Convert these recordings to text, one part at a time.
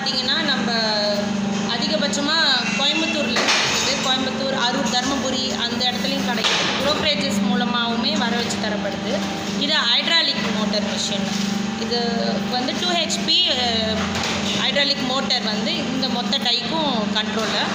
பார்த்தீங்கன்னா நம்ம அதிகபட்சமாக கோயம்புத்தூரில் கிடைக்குது கோயம்புத்தூர் அரூர் தருமபுரி அந்த இடத்துலையும் கிடைக்குது ப்ரோக்ரேஜஸ் மூலமாகவுமே வர வச்சு தரப்படுது இது ஹைட்ராலிக் மோட்டர் மிஷின் இது வந்து டூ ஹெச்பி ஹைட்ராலிக் மோட்டர் வந்து இந்த மொத்த டைக்கும் கண்ட்ரோலில்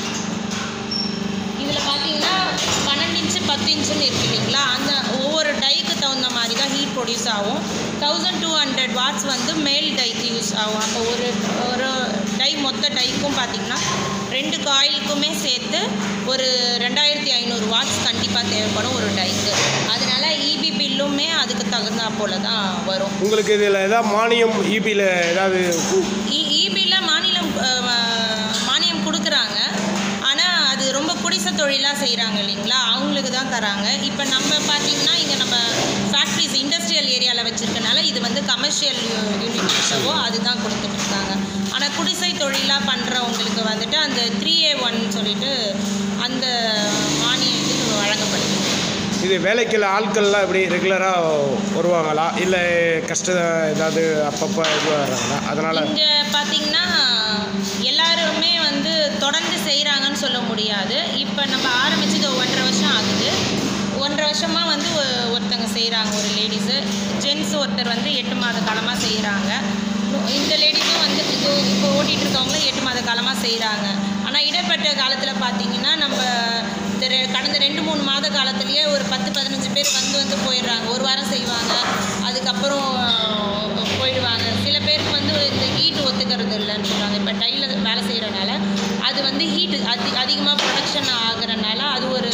இதில் பார்த்தீங்கன்னா பன்னெண்டு இன்ச்சு பத்து இன்ச்சுன்னு இருக்கு இல்லைங்களா அந்த ஒவ்வொரு டைக்கு தகுந்த மாதிரி தான் ஹீட் ப்ரொடியூஸ் ஆகும் தௌசண்ட் டூ ஹண்ட்ரட் வாட்ஸ் வந்து மேல் டைக்கு யூஸ் ஆகும் அப்போ ஒரு ஒரு டை மொத்த டைக்கும் பார்த்தீங்கன்னா ரெண்டு காயிலுக்குமே சேர்த்து ஒரு ரெண்டாயிரத்தி ஐநூறு வாட்ஸ் கண்டிப்பாக தேவைப்படும் ஒரு டைக்கு அதனால இபி பில்லுமே அதுக்கு தகுந்தா போல தான் வரும் உங்களுக்கு இதில் ஏதாவது மானியம் இபியில் ஏதாவது கு- இபியில் மாநிலம் அஹ், மானியம் கொடுக்குறாங்க ஆனால் அது ரொம்ப குடிசை தொழிலாக செய்கிறாங்க இல்லைங்களா அவங்களுக்கு தான் தராங்க இப்போ நம்ம பார்த்தீங்கன்னா இங்கே நம்ம ஃபேக்ட்ரிஸ் இண்டஸ்ட்ரியல் ஏரியாவில் வச்சுருக்கனால இது வந்து கமர்ஷியல் யூனிட் ஷோவோ அதுதான் கொடுத்துட்டு இருக்காங்க ஆனால் குடிசை தொழிலாக பண்ணுறவங்களுக்கு வந்துட்டு அந்த த்ரீ ஏ ஒன் சொல்லிட்டு அந்த மானியம் இது வழங்கப்படுது இது வேலைக்குள்ள ஆட்கள்லாம் எப்படி ரெகுலராக வருவாங்களா இல்லை கஷ்டம் ஏதாவது அப்பப்போ இது வர்றாங்களா அதனால் இங்கே பார்த்தீங்கன்னா எல்லாருமே வந்து தொடர்ந்து செய்கிறாங்கன்னு சொல்ல முடியாது இப்போ நம்ம ஆரம்பிச்சது ஒன்றரை வருஷம் ஆகுது ஒன்றரை வருஷமாக வந்து ஒ- ஒருத்தங்க செய்கிறாங்க ஒரு லேடிஸு ஜென்ஸ் ஒருத்தர் வந்து எட்டு மாத காலமாக செய்கிறாங்க இந்த லேடிஸும் வந்து இது இப்போ ஓட்டிகிட்டு இருக்கவங்களும் எட்டு மாத காலமாக செய்கிறாங்க ஆனால் இடைப்பட்ட காலத்தில் பார்த்தீங்கன்னா நம்ம இந்த ரெ- கடந்த ரெண்டு மூணு மாத காலத்துலேயே ஒரு பத்து பதினஞ்சு பேர் வந்து வந்து போயிடுறாங்க ஒரு வாரம் செய்வாங்க அதுக்கப்புறம் அஹ், போயிடுவாங்க சில பேருக்கு வந்து இந்த ஹீட் ஒத்துக்கிறது இல்லைன்னு சொல்கிறாங்க இப்போ டைலில் வேலை செய்கிறனால அது வந்து ஹீட் அதி அதிகமாக ப்ரொடக்ஷன் ஆகுறனால அது ஒரு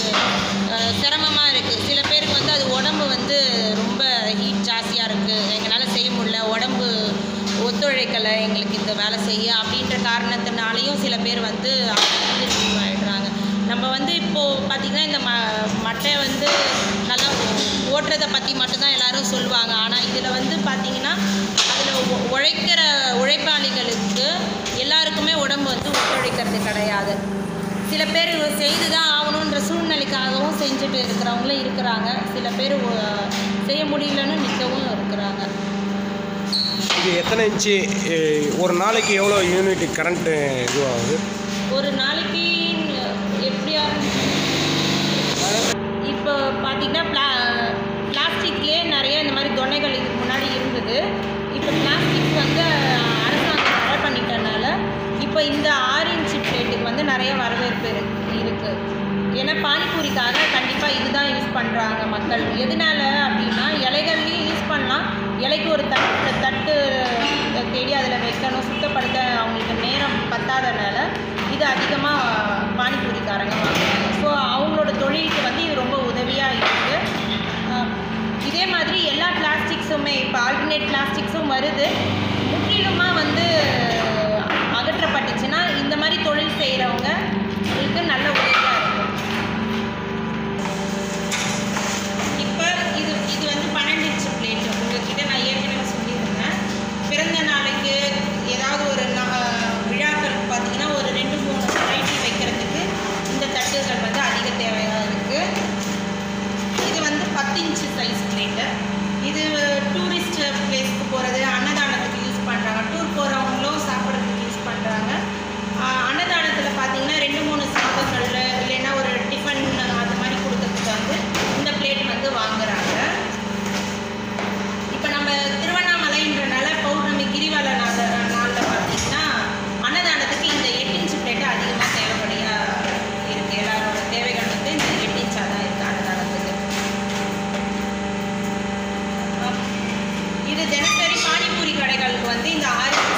சிரமமாக இருக்குது சில பேருக்கு வந்து அது உடம்பு வந்து ரொம்ப ஹீட் ஜாஸ்தியாக இருக்குது எங்களால் செய்ய முடியல உடம்பு ஒத்துழைக்கலை எங்களுக்கு இந்த வேலை செய்ய அப்படின்ற காரணத்தினாலையும் சில பேர் வந்து remove ஆயிடுறாங்க நம்ம வந்து இப்போது பார்த்திங்கன்னா இந்த ம மட்டை வந்து நல்லா ஓட்டுறதை பற்றி மட்டும்தான் எல்லாரும் சொல்லுவாங்க ஆனால் இதில் வந்து பார்த்திங்கன்னா அதில் உழைக்கிற உழைப்பாளிகளுக்கு எல்லாருக்குமே உடம்பு வந்து ஒத்துழைக்கிறது கிடையாது சில பேர் செய்து தான் ஆகணுன்ற சூழ்நிலைக்காகவும் செஞ்சுட்டு இருக்கிறவங்களும் இருக்கிறாங்க சில பேர் ஒ- செய்ய முடியலன்னு நிற்கவும் இருக்கிறாங்க இது எத்தனை இன்ச்சு அஹ், ஒரு நாளைக்கு எவ்வளோ யூனிட் கரண்ட்டு இதுவாகுது ஒரு நாளைக்கு எப்படியா இப்போ பார்த்தீங்கன்னா பிளா பிளாஸ்டிக்லேயே நிறைய இந்த மாதிரி தொனைகள் இதுக்கு முன்னாடி இருந்தது இப்போ பிளாஸ்டிக் வந்து அரசாங்கம் தடை பண்ணிட்டனால இப்போ இந்த ஆறு இன்ச்சு பிளேட்டுக்கு வந்து நிறைய வரவேற்பு இருக்கு இருக்குது ஏன்னா பானிபூரிக்காக கண்டிப்பாக இதுதான் யூஸ் பண்ணுறாங்க மக்கள் எதனால அப்படின்னா இலைகள்லையும் யூஸ் பண்ணலாம் இலைக்கு ஒரு தட்டு தட்டு தேடி அதில் வைக்கணும் சுத்தப்படுத்த அவங்களுக்கு நேரம் பத்தாதனால இது அதிகமாக பானிபூரிக்காரங்க வாங்குறாங்க ஸோ அவங்களோட தொழிலுக்கு வந்து இது ரொம்ப உதவியாக இருக்குது இதே மாதிரி எல்லா பிளாஸ்டிக்ஸுமே இப்போ ஆல்டர்னேட் பிளாஸ்டிக்ஸும் வருது முற்றிலுமாக வந்து அகற்றப்பட்டுச்சுன்னா இந்த மாதிரி தொழில் செய்கிறவங்க இதுக்கு நல்ல உதவியாக இருக்கும் இப்போ இது இது வந்து பன்னெண்டு இன்ச்சு பிளேட் உங்ககிட்ட நான் ஏற்கனவே சொல்லியிருந்தேன் பிறந்த நாளைக்கு ஏதாவது ஒரு நா- விழாக்கள் பார்த்தீங்கன்னா ஒரு ரெண்டு மூணு வெரைட்டி வைக்கிறதுக்கு இந்த தட்டுகள் வந்து அதிக தேவையாக இருக்குது இது வந்து பத்து இன்ச்சு சைஸ் பிளேட்டு இது டூரிஸ்ட் பிளேஸ்க்கு போகிறது அன்னதானத்துக்கு யூஸ் பண்ணுறாங்க டூர் போகிறவங்களும் சாப்பிட்றதுக்கு யூஸ் பண்ணுறாங்க அன்னதானத்தில் பார்த்தீங்கன்னா ரெண்டு மூணு சாதங்கள் இல்லைன்னா ஒரு டிஃபன் அது மாதிரி கொடுக்கறதுக்கு வந்து இந்த பிளேட் வந்து வாங்குறாங்க இப்போ நம்ம திருவண்ணாமலைன்றனால பௌர்ணமி கிரிவல நாள் நாளில் பார்த்தீங்கன்னா அன்னதானத்துக்கு இந்த எட்டு இன்ச்சு பிளேட்டு அதிகமாக தேவைப்படியா இருக்குது எல்லாரோட தேவைகள் வந்து இந்த எட்டு இன்ச்சாக தான் இருக்குது அன்னதானத்துக்கு அப்~ இது தினசரி பானிபூரி கடைகளுக்கு வந்து இந்த ஆறு